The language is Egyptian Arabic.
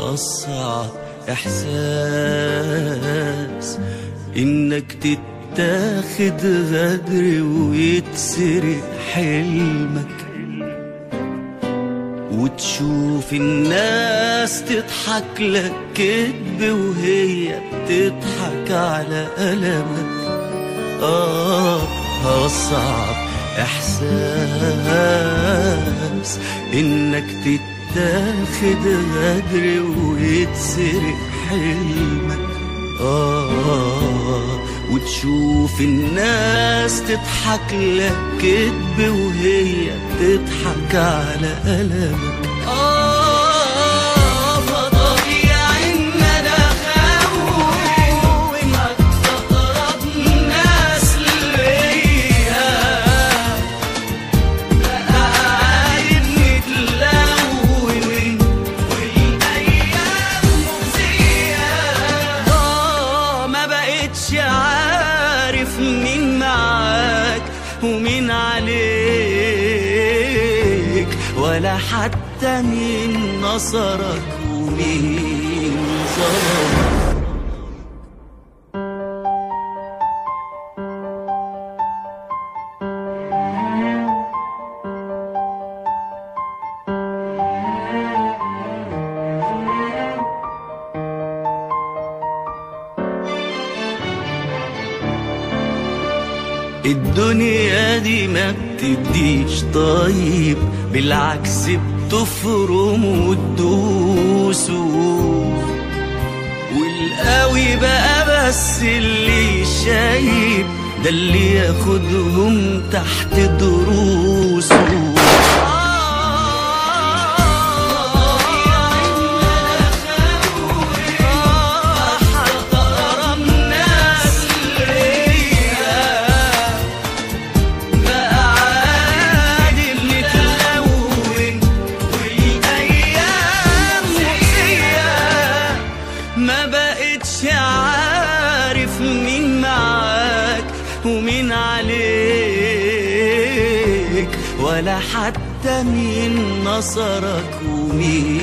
أصعب إحساس إنك تتاخد غدر ويتسرق حلمك وتشوف الناس تضحك لك كدب وهي بتضحك على ألمك آه أصعب إحساس إنك تتاخد غدر ويتسرق حلمك آه وتشوف الناس تضحك لك كدب وهي بتضحك على ألمك آه فطبيعي إن أنا أخون أقرب الناس ليا بقى عايد نتلون والأيام مخزية آه ما بقتش عارف مين معاك ومين عليك ولا حتى مين نصرك ومين ظلمك الدنيا دي ما بتديش طيب بالعكس بتفرم وتدوس والقوي بقى بس اللي شايب ده اللي ياخدهم تحت دروسه حتى أقرب ناس ليا بقى عادل نتلون والايام مخزيه ما بقتش عارف مين معاك ومين عليك ولا حتى مين نصرك ومين